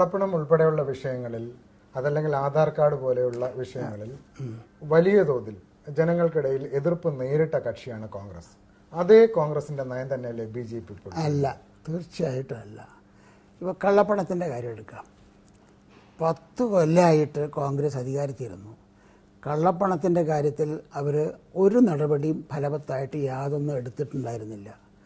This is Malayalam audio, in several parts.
കള്ളപ്പണം ഉൾപ്പെടെയുള്ള വിഷയങ്ങളിൽ അതല്ലെങ്കിൽ ആധാർ കാർഡ് പോലെയുള്ള വിഷയങ്ങളിൽ വലിയ തോതിൽ ജനങ്ങൾക്കിടയിൽ എതിർപ്പ് നേരിട്ട കക്ഷിയാണ് കോൺഗ്രസ് അതേ കോൺഗ്രസിന്റെ നയം തന്നെയല്ലേ ബി ജെ പി ഇപ്പോൾ അല്ല തീർച്ചയായിട്ടും അല്ല ഇപ്പോൾ കള്ളപ്പണത്തിൻ്റെ കാര്യം എടുക്കാം പത്ത് കൊല്ലമായിട്ട് കോൺഗ്രസ് അധികാരത്തിരുന്നു കള്ളപ്പണത്തിൻ്റെ കാര്യത്തിൽ അവർ ഒരു നടപടിയും ഫലവത്തായിട്ട് യാതൊന്നും എടുത്തിട്ടുണ്ടായിരുന്നില്ല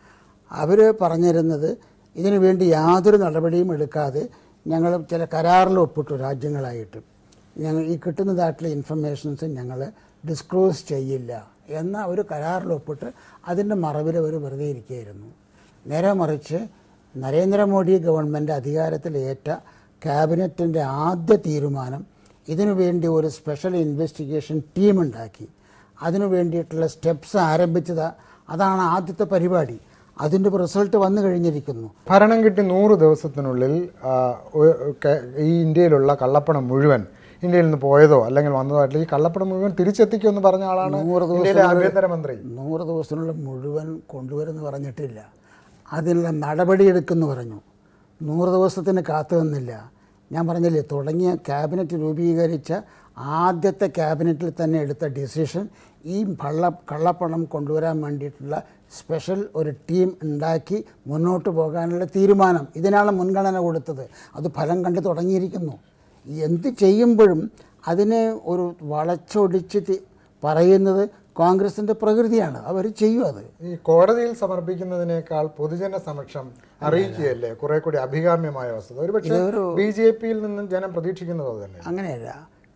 അവർ പറഞ്ഞിരുന്നത് ഇതിനു വേണ്ടി യാതൊരു നടപടിയും എടുക്കാതെ ഞങ്ങൾ ചില കരാറിൽ ഒപ്പിട്ടു രാജ്യങ്ങളായിട്ട് ഞങ്ങൾ ഈ കിട്ടുന്നതായിട്ടുള്ള ഇൻഫർമേഷൻസ് ഞങ്ങൾ ഡിസ്ക്ലോസ് ചെയ്യില്ല എന്ന ഒരു കരാറിൽ ഒപ്പിട്ട് അതിൻ്റെ മറവിൽ അവർ വെറുതെ ഇരിക്കുകയായിരുന്നു നേരെ മറിച്ച് നരേന്ദ്രമോദി ഗവൺമെൻറ് അധികാരത്തിലേറ്റ ക്യാബിനറ്റിൻ്റെ ആദ്യ തീരുമാനം ഇതിനു വേണ്ടി ഒരു സ്പെഷ്യൽ ഇൻവെസ്റ്റിഗേഷൻ ടീം ഉണ്ടാക്കി അതിനു വേണ്ടിയിട്ടുള്ള സ്റ്റെപ്സ് ആരംഭിച്ചത് അതാണ് ആദ്യത്തെ പരിപാടി അതിൻ്റെ റിസൾട്ട് വന്നു കഴിഞ്ഞിരിക്കുന്നു ഭരണം കിട്ടി നൂറ് ദിവസത്തിനുള്ളിൽ ആ, ഒ- കെ- ഈ ഇന്ത്യയിലുള്ള കള്ളപ്പണം മുഴുവൻ ഇന്ത്യയിൽ നിന്ന് പോയതോ അല്ലെങ്കിൽ വന്നതോ ആയിട്ടുള്ള ഈ കള്ളപ്പണം മുഴുവൻ തിരിച്ചെത്തിക്കുമെന്ന് പറഞ്ഞ ആളാണ് നൂറ് ഇന്ത്യയിലെ ആഭ്യന്തരമന്ത്രി നൂറ് ദിവസത്തിനുള്ളിൽ മുഴുവൻ കൊണ്ടുവരുമെന്ന് പറഞ്ഞിട്ടില്ല അതിനുള്ള നടപടിയെടുക്കുമെന്ന് പറഞ്ഞു നൂറ് ദിവസത്തിന് കാത്തു നിന്നില്ല ഞാൻ പറഞ്ഞില്ലേ തുടങ്ങിയ ക്യാബിനറ്റ് രൂപീകരിച്ച ആദ്യത്തെ ക്യാബിനറ്റിൽ തന്നെ എടുത്ത ഡിസിഷൻ ഈ കള്ള കള്ളപ്പണം കൊണ്ടുവരാൻ വേണ്ടിയിട്ടുള്ള സ്പെഷ്യൽ ഒരു ടീം ഉണ്ടാക്കി മുന്നോട്ട് പോകാനുള്ള തീരുമാനം ഇതിനാണ് മുൻഗണന കൊടുത്തത് അത് ഫലം കണ്ടു തുടങ്ങിയിരിക്കുന്നു എന്ത് ചെയ്യുമ്പോഴും അതിനെ ഒരു വളച്ചൊടിച്ച് തി- പറയുന്നത് കോൺഗ്രസിൻ്റെ പ്രകൃതിയാണ് അവർ ചെയ്യും അത് ഈ കോടതിയിൽ സമർപ്പിക്കുന്നതിനേക്കാൾ പൊതുജന സമക്ഷം അറിയിക്കുകയല്ലേ കുറെ കൂടി അഭികാമ്യമായ വസ്തുത ഒരുപക്ഷെ ബി ജെ പിയിൽ നിന്നും ജനം പ്രതീക്ഷിക്കുന്നത് അത് തന്നെ അങ്ങനെയല്ല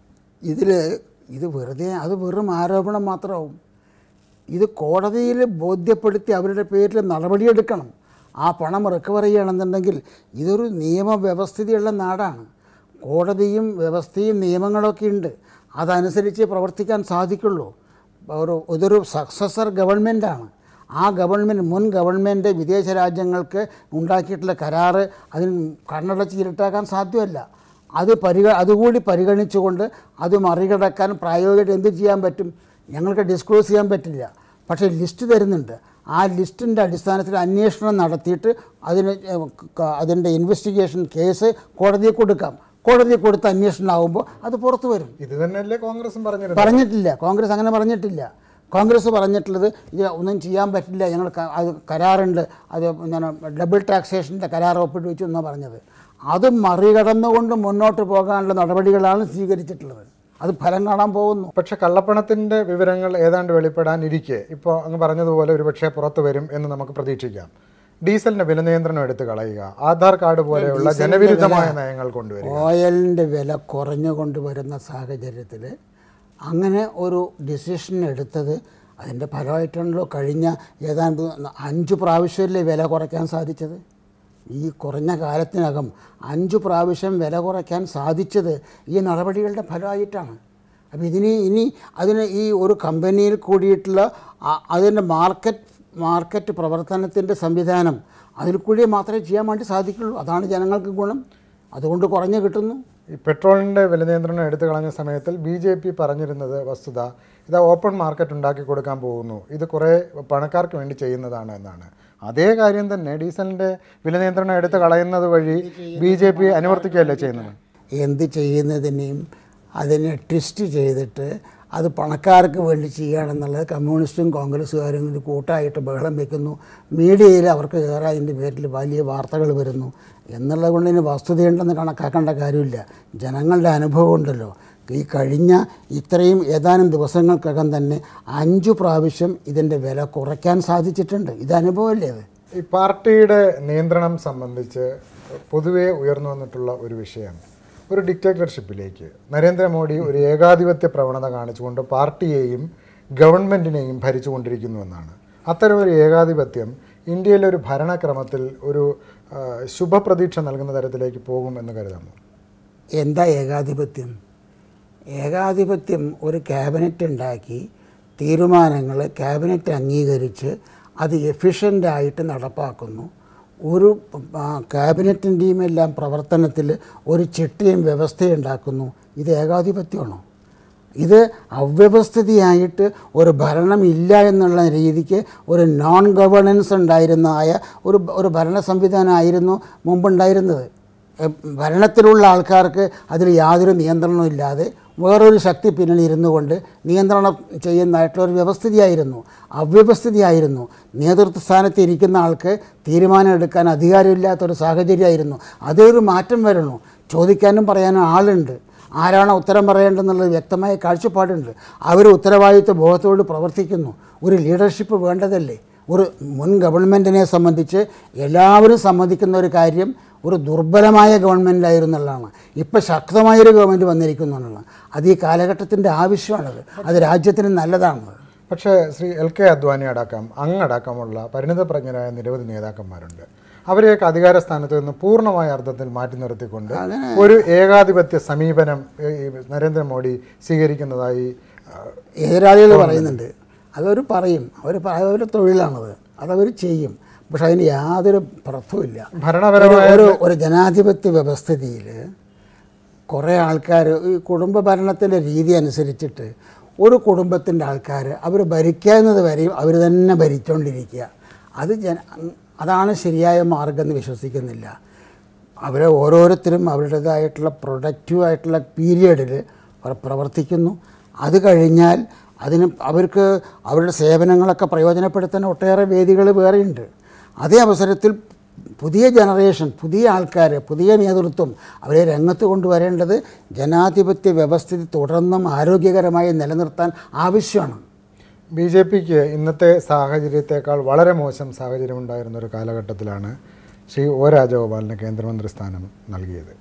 ഇതിൽ ഇത് വെറുതെ അത് വെറും ആരോപണം മാത്രമാവും ഇത് കോടതിയിൽ ബോധ്യപ്പെടുത്തി അവരുടെ പേരിൽ നടപടിയെടുക്കണം ആ പണം റിക്കവർ ചെയ്യണമെന്നുണ്ടെങ്കിൽ ഇതൊരു നിയമവ്യവസ്ഥിതിയുള്ള നാടാണ് കോടതിയും വ്യവസ്ഥയും നിയമങ്ങളൊക്കെ ഉണ്ട് അതനുസരിച്ച് പ്രവർത്തിക്കാൻ സാധിക്കുള്ളൂ ഒരു ഇതൊരു സക്സസർ ഗവൺമെൻറ്റാണ് ആ ഗവൺമെൻറ് മുൻ ഗവൺമെൻറ് വിദേശ രാജ്യങ്ങൾക്ക് ഉണ്ടാക്കിയിട്ടുള്ള കരാറ് അതിന് കണ്ണടച്ച് ഇരുട്ടാക്കാൻ സാധ്യമല്ല അത് പരിഗ അതുകൂടി പരിഗണിച്ചുകൊണ്ട് അത് മറികടക്കാൻ പ്രായോഗികമായിട്ട് എന്ത് ചെയ്യാൻ പറ്റും ഞങ്ങൾക്ക് ഡിസ്ക്ലോസ് ചെയ്യാൻ പറ്റില്ല പക്ഷേ ലിസ്റ്റ് തരുന്നുണ്ട് ആ ലിസ്റ്റിൻ്റെ അടിസ്ഥാനത്തിൽ അന്വേഷണം നടത്തിയിട്ട് അതിന് ഏഹ്, ക- അതിൻ്റെ ഇൻവെസ്റ്റിഗേഷൻ കേസ് കോടതിയിൽ കൊടുക്കാം കോടതിയിൽ കൊടുത്ത് അന്വേഷണം ആകുമ്പോൾ അത് പുറത്തു വരും ഇത് തന്നെയല്ലേ കോൺഗ്രസും പറഞ്ഞിരുന്നത് പറഞ്ഞിട്ടില്ല കോൺഗ്രസ് അങ്ങനെ പറഞ്ഞിട്ടില്ല കോൺഗ്രസ് പറഞ്ഞിട്ടുള്ളത് ഇത് ഒന്നും ചെയ്യാൻ പറ്റില്ല ഞങ്ങൾ ക- അത് കരാറുണ്ട് അത് ഞാൻ ഡബിൾ ടാക്സേഷൻ്റെ കരാർ ഒപ്പിട്ട് വെച്ചു എന്നാണ് പറഞ്ഞത് അത് മറികടന്നുകൊണ്ട് മുന്നോട്ട് പോകാനുള്ള നടപടികളാണ് സ്വീകരിച്ചിട്ടുള്ളത് അത് ഫലം കാണാൻ പോകുന്നു പക്ഷെ കള്ളപ്പണത്തിന്റെ വിവരങ്ങൾ ഏതാണ്ട് വെളിപ്പെടാനിരിക്കെ ഇപ്പോൾ അങ്ങ് പറഞ്ഞതുപോലെ ഒരുപക്ഷെ പുറത്തു വരും എന്ന് നമുക്ക് പ്രതീക്ഷിക്കാം ഡീസലിന്റെ വില നിയന്ത്രണം എടുത്തു കളയുക ആധാർ കാർഡ് പോലെയുള്ള ജനവിരുദ്ധമായ നയങ്ങൾ കൊണ്ടുവരിക ഓയിലിൻ്റെ വില കുറഞ്ഞുകൊണ്ട് വരുന്ന സാഹചര്യത്തിൽ അങ്ങനെ ഒരു ഡിസിഷൻ എടുത്തത് അതിൻ്റെ ഫലമായിട്ടാണല്ലോ കഴിഞ്ഞ ഏതാണ്ട് അഞ്ച് പ്രാവശ്യമല്ലേ വില കുറയ്ക്കാൻ സാധിച്ചത് ഈ കുറഞ്ഞ കാലത്തിനകം അഞ്ച് പ്രാവശ്യം വില കുറയ്ക്കാൻ സാധിച്ചത് ഈ നടപടികളുടെ ഫലമായിട്ടാണ് അപ്പോൾ ഇതിന് ഇനി അതിന് ഈ ഒരു കമ്പനിയിൽ കൂടിയിട്ടുള്ള ആ- അതിൻ്റെ മാർക്കറ്റ് മാർക്കറ്റ് പ്രവർത്തനത്തിൻ്റെ സംവിധാനം അതിൽ കൂടി മാത്രമേ ചെയ്യാൻ വേണ്ടി സാധിക്കുള്ളൂ അതാണ് ജനങ്ങൾക്ക് ഗുണം അതുകൊണ്ട് കുറഞ്ഞു കിട്ടുന്നു ഈ പെട്രോളിന്റെ വില നിയന്ത്രണം എടുത്തു കളഞ്ഞ സമയത്തിൽ ബി ജെ പി പറഞ്ഞിരുന്നത് വസ്തുത ഇത് ഓപ്പൺ മാർക്കറ്റ് ഉണ്ടാക്കി കൊടുക്കാൻ പോകുന്നു ഇത് കുറേ പണക്കാർക്ക് വേണ്ടി ചെയ്യുന്നതാണ് എന്നാണ് അതേ കാര്യം തന്നെ ഡീസലിന്റെ വില നിയന്ത്രണം എടുത്തു കളയുന്നത് വഴി ബി ജെ പി അനുവർത്തിക്കുകയല്ലേ ചെയ്യുന്നത് എന്ത് ചെയ്യുന്നതിനെയും അതിനെ ട്വിസ്റ്റ് ചെയ്തിട്ട് അത് പണക്കാർക്ക് വേണ്ടി ചെയ്യുകയാണെന്നുള്ളത് കമ്മ്യൂണിസ്റ്റും കോൺഗ്രസ്സുകാരും ഒരു കൂട്ടായിട്ട് ബഹളം വെക്കുന്നു മീഡിയയിൽ അവർക്ക് കയറാൻ അതിൻ്റെ പേരിൽ വലിയ വാർത്തകൾ വരുന്നു എന്നുള്ളത് കൊണ്ട് ഇതിന് വസ്തുതയുണ്ടെന്ന് കണക്കാക്കേണ്ട കാര്യമില്ല ജനങ്ങളുടെ അനുഭവം ഉണ്ടല്ലോ ഈ കഴിഞ്ഞ ഇത്രയും ഏതാനും ദിവസങ്ങൾക്കകം തന്നെ അഞ്ചു പ്രാവശ്യം ഇതിൻ്റെ വില കുറയ്ക്കാൻ സാധിച്ചിട്ടുണ്ട് ഇത് അനുഭവമല്ലേ അത് ഈ പാർട്ടിയുടെ നിയന്ത്രണം സംബന്ധിച്ച് പൊതുവെ ഉയർന്നു വന്നിട്ടുള്ള ഒരു വിഷയം ഒരു ഡിക്റ്റേറ്റർഷിപ്പിലേക്ക് നരേന്ദ്രമോദി ഒരു ഏകാധിപത്യ പ്രവണത കാണിച്ചുകൊണ്ട് പാർട്ടിയെയും ഗവൺമെൻറ്റിനെയും ഭരിച്ചുകൊണ്ടിരിക്കുന്നു എന്നാണ് അത്തരം ഒരു ഏകാധിപത്യം ഇന്ത്യയിലെ ഒരു ഭരണക്രമത്തിൽ ഒരു ആ, ശുഭപ്രതീക്ഷ നൽകുന്ന തരത്തിലേക്ക് പോകുമെന്ന് കരുതാമോ എന്താ ഏകാധിപത്യം ഏകാധിപത്യം ഒരു ക്യാബിനറ്റ് ഉണ്ടാക്കി തീരുമാനങ്ങൾ ക്യാബിനറ്റ് അംഗീകരിച്ച് അത് എഫിഷ്യൻ്റായിട്ട് നടപ്പാക്കുന്നു ഒരു ആ, ക്യാബിനറ്റിൻ്റെയും എല്ലാം പ്രവർത്തനത്തിൽ ഒരു ചിട്ടയും വ്യവസ്ഥയും ഉണ്ടാക്കുന്നു ഇത് ഏകാധിപത്യമാണോ ഇത് അവ്യവസ്ഥിതിയായിട്ട് ഒരു ഭരണം ഇല്ല എന്നുള്ള രീതിക്ക് ഒരു നോൺ ഗവേണൻസ് ഉണ്ടായിരുന്നതായ ഒരു ഒരു ഭരണ സംവിധാനമായിരുന്നു മുമ്പുണ്ടായിരുന്നത് എ, ഭരണത്തിലുള്ള ആൾക്കാർക്ക് അതിൽ യാതൊരു നിയന്ത്രണവും ഇല്ലാതെ വേറൊരു ശക്തി പിന്നിൽ ഇരുന്നു കൊണ്ട് നിയന്ത്രണം ചെയ്യുന്നതായിട്ടുള്ള ഒരു വ്യവസ്ഥിതിയായിരുന്നു അവ്യവസ്ഥിതിയായിരുന്നു നേതൃത്വ സ്ഥാനത്ത് ഇരിക്കുന്ന ആൾക്ക് തീരുമാനം എടുക്കാൻ അധികാരമില്ലാത്തൊരു സാഹചര്യമായിരുന്നു അതൊരു മാറ്റം വരണു ചോദിക്കാനും പറയാനും ആളുണ്ട് ആരാണ് ഉത്തരം പറയേണ്ടതെന്നുള്ളത് വ്യക്തമായ കാഴ്ചപ്പാടുണ്ട് അവർ ഉത്തരവാദിത്വ ബോധത്തോട് പ്രവർത്തിക്കുന്നു ഒരു ലീഡർഷിപ്പ് വേണ്ടതല്ലേ ഒരു മുൻ ഗവൺമെൻറ്റിനെ സംബന്ധിച്ച് എല്ലാവരും സമ്മതിക്കുന്ന ഒരു കാര്യം ഒരു ദുർബലമായ ഗവൺമെൻറ്റായിരുന്നു എന്നുള്ളതാണ് ഇപ്പോൾ ശക്തമായൊരു ഗവൺമെൻറ് വന്നിരിക്കുന്നു എന്നുള്ളതാണ് അത് ഈ കാലഘട്ടത്തിൻ്റെ ആവശ്യമാണത് അത് രാജ്യത്തിന് നല്ലതാണ് പക്ഷേ ശ്രീ എൽ കെ അദ്വാനി അടക്കം അങ്ങടക്കമുള്ള പരിണിതപ്രജ്ഞരായ നിരവധി നേതാക്കന്മാരുണ്ട് അവരെയൊക്കെ അധികാര സ്ഥാനത്ത് നിന്ന് പൂർണ്ണമായ അർത്ഥത്തിൽ മാറ്റി നിർത്തിക്കൊണ്ട് ഒരു ഏകാധിപത്യ സമീപനം ഏ, ഈ നരേന്ദ്രമോദി സ്വീകരിക്കുന്നതായി ആ, എതിരാളികൾ പറയുന്നുണ്ട് അതവർ പറയും അവർ അവരുടെ തൊഴിലാണത് അതവർ ചെയ്യും പക്ഷെ അതിന് യാതൊരു പ്രഭുവില്ല ഭരണപരമായ ഒരു ഒരു ജനാധിപത്യ വ്യവസ്ഥിതിയിൽ കുറേ ആൾക്കാർ ഈ കുടുംബ ഭരണത്തിൻ്റെ രീതി അനുസരിച്ചിട്ട് ഒരു കുടുംബത്തിൻ്റെ ആൾക്കാർ അവർ ഭരിക്കുന്നത് വരെയും അവർ തന്നെ ഭരിച്ചുകൊണ്ടിരിക്കുക അത് ജന അതാണ് ശരിയായ മാർഗം എന്ന് വിശ്വസിക്കുന്നില്ല അവരെ ഓരോരുത്തരും അവരുടേതായിട്ടുള്ള പ്രൊഡക്റ്റീവ് ആയിട്ടുള്ള പീരിയഡിൽ അവർ പ്രവർത്തിക്കുന്നു അത് കഴിഞ്ഞാൽ അതിന് അവർക്ക് അവരുടെ സേവനങ്ങളൊക്കെ പ്രയോജനപ്പെടുത്താൻ ഒട്ടേറെ വേദികൾ വേറെയുണ്ട് അതേ അവസരത്തിൽ പുതിയ ജനറേഷൻ പുതിയ ആൾക്കാർ പുതിയ നേതൃത്വം അവരെ രംഗത്ത് കൊണ്ടുവരേണ്ടത് ജനാധിപത്യ വ്യവസ്ഥിതി തുടർന്നും ആരോഗ്യകരമായി നിലനിർത്താൻ ആവശ്യമാണ് ബി ജെ പിക്ക് ഇന്നത്തെ സാഹചര്യത്തെക്കാൾ വളരെ മോശം സാഹചര്യം ഉണ്ടായിരുന്ന ഒരു കാലഘട്ടത്തിലാണ് ശ്രീ ഒ രാജഗോപാലിന് കേന്ദ്രമന്ത്രി സ്ഥാനം നൽകിയത്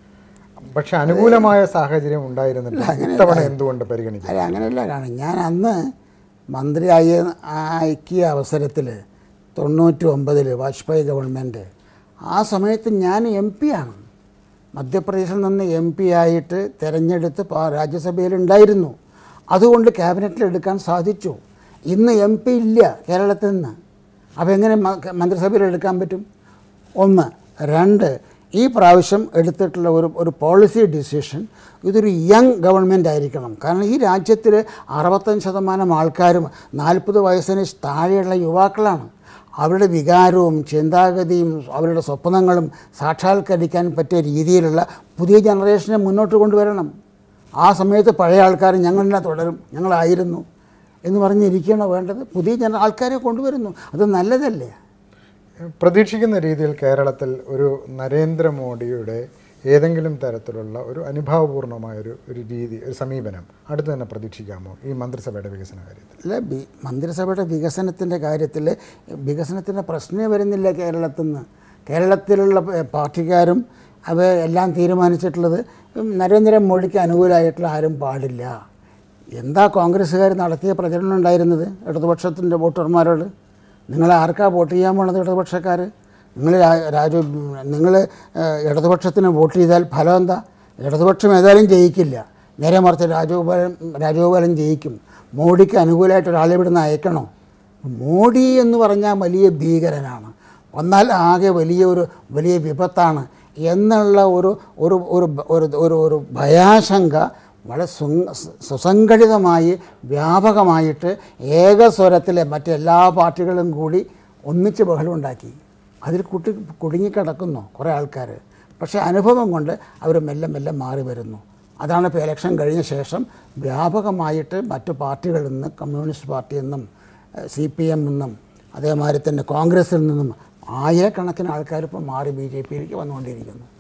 പക്ഷെ അനുകൂലമായ സാഹചര്യം ഉണ്ടായിരുന്നില്ല ഇത്തവണ എന്തുകൊണ്ട് പരിഗണിക്കും അല്ല അങ്ങനെയല്ല കാണും ഞാൻ അന്ന് മന്ത്രിയായ ആക്കിയ അവസരത്തിൽ തൊണ്ണൂറ്റി ഒമ്പതിൽ വാജ്പേയി ഗവൺമെൻറ് ആ സമയത്ത് ഞാൻ എം പി ആണ് മധ്യപ്രദേശിൽ നിന്ന് എം പി ആയിട്ട് തിരഞ്ഞെടുത്ത് പാ- രാജ്യസഭയിൽ ഉണ്ടായിരുന്നു അതുകൊണ്ട് ക്യാബിനറ്റിൽ എടുക്കാൻ സാധിച്ചു ഇന്ന് എം പി ഇല്ല കേരളത്തിൽ നിന്ന് അപ്പോൾ എങ്ങനെ മ- മന്ത്രിസഭയിൽ എടുക്കാൻ പറ്റും ഒന്ന് രണ്ട് ഈ പ്രാവശ്യം എടുത്തിട്ടുള്ള ഒരു ഒരു പോളിസി ഡിസിഷൻ ഇതൊരു യങ് ഗവൺമെൻറ് ആയിരിക്കണം കാരണം ഈ രാജ്യത്തിൽ അറുപത്തഞ്ച് ശതമാനം ആൾക്കാരും നാൽപ്പത് വയസ്സിന് താഴെയുള്ള യുവാക്കളാണ് അവരുടെ വികാരവും ചിന്താഗതിയും അവരുടെ സ്വപ്നങ്ങളും സാക്ഷാത്കരിക്കാൻ പറ്റിയ രീതിയിലുള്ള പുതിയ ജനറേഷനെ മുന്നോട്ട് കൊണ്ടുവരണം ആ സമയത്ത് പഴയ ആൾക്കാർ ഞങ്ങളെ തുടരും ഞങ്ങളായിരുന്നു എന്ന് പറഞ്ഞിരിക്കുകയാണോ വേണ്ടത് പുതിയ ജന ആൾക്കാരെ കൊണ്ടുവരുന്നു അത് നല്ലതല്ലേ പ്രതീക്ഷിക്കുന്ന രീതിയിൽ കേരളത്തിൽ ഒരു നരേന്ദ്രമോദിയുടെ ഏതെങ്കിലും തരത്തിലുള്ള ഒരു അനുഭാവപൂർണമായ ഒരു ഒരു രീതി ഒരു സമീപനം അടുത്ത് തന്നെ പ്രതീക്ഷിക്കാമോ ഈ മന്ത്രിസഭയുടെ വികസന കാര്യത്തിൽ അല്ല ബി മന്ത്രിസഭയുടെ വികസനത്തിൻ്റെ കാര്യത്തിൽ വികസനത്തിൻ്റെ പ്രശ്നമേ വരുന്നില്ല കേരളത്തിൽ നിന്ന് കേരളത്തിലുള്ള പ- പാർട്ടിക്കാരും അവ എല്ലാം തീരുമാനിച്ചിട്ടുള്ളത് ഉം, നരേന്ദ്രമോദിക്ക് അനുകൂലമായിട്ടുള്ള ആരും പാടില്ല എന്താ കോൺഗ്രസ്സുകാർ നടത്തിയ പ്രചരണം ഉണ്ടായിരുന്നത് ഇടതുപക്ഷത്തിൻ്റെ വോട്ടർമാരോട് നിങ്ങൾ ആർക്കാ വോട്ട് ചെയ്യാൻ പോണത് ഇടതുപക്ഷക്കാർ നിങ്ങൾ രാജു നിങ്ങൾ ഇടതുപക്ഷത്തിന് വോട്ട് ചെയ്താൽ ഫലം എന്താ ഇടതുപക്ഷം ഏതായാലും ജയിക്കില്ല നേരെ മറിച്ച് രാജഗോപാലൻ രാജഗോപാലൻ ജയിക്കും മോഡിക്ക് അനുകൂലമായിട്ട് ഒരാളെ ഇവിടുന്ന് അയക്കണോ മോഡി എന്ന് പറഞ്ഞാൽ വലിയ ഭീകരനാണ് വന്നാൽ ആകെ വലിയ ഒരു വലിയ വിപത്താണ് എന്നുള്ള ഒരു ഒരു ഒരു ഒരു ഒരു ഒരു ഭയാശങ്ക വളരെ സുങ് സുസംഘടിതമായി വ്യാപകമായിട്ട് ഏകസ്വരത്തിലെ മറ്റെല്ലാ പാർട്ടികളും കൂടി ഒന്നിച്ച് ബഹളമുണ്ടാക്കി അതിൽ കുട്ടി കുടുങ്ങിക്കിടക്കുന്നു കുറേ ആൾക്കാർ പക്ഷേ അനുഭവം കൊണ്ട് അവർ മെല്ലെ മെല്ലെ മാറി വരുന്നു അതാണ് ഇപ്പോൾ ഇലക്ഷൻ കഴിഞ്ഞ ശേഷം വ്യാപകമായിട്ട് മറ്റു പാർട്ടികളിൽ നിന്ന് കമ്മ്യൂണിസ്റ്റ് പാർട്ടിയിൽ നിന്നും സി പി എം നിന്നും അതേമാതിരി തന്നെ കോൺഗ്രസിൽ നിന്നും ആയിരക്കണക്കിന് ആൾക്കാർ ഇപ്പോൾ മാറി ബി ജെ പിയിലേക്ക് വന്നുകൊണ്ടിരിക്കുന്നു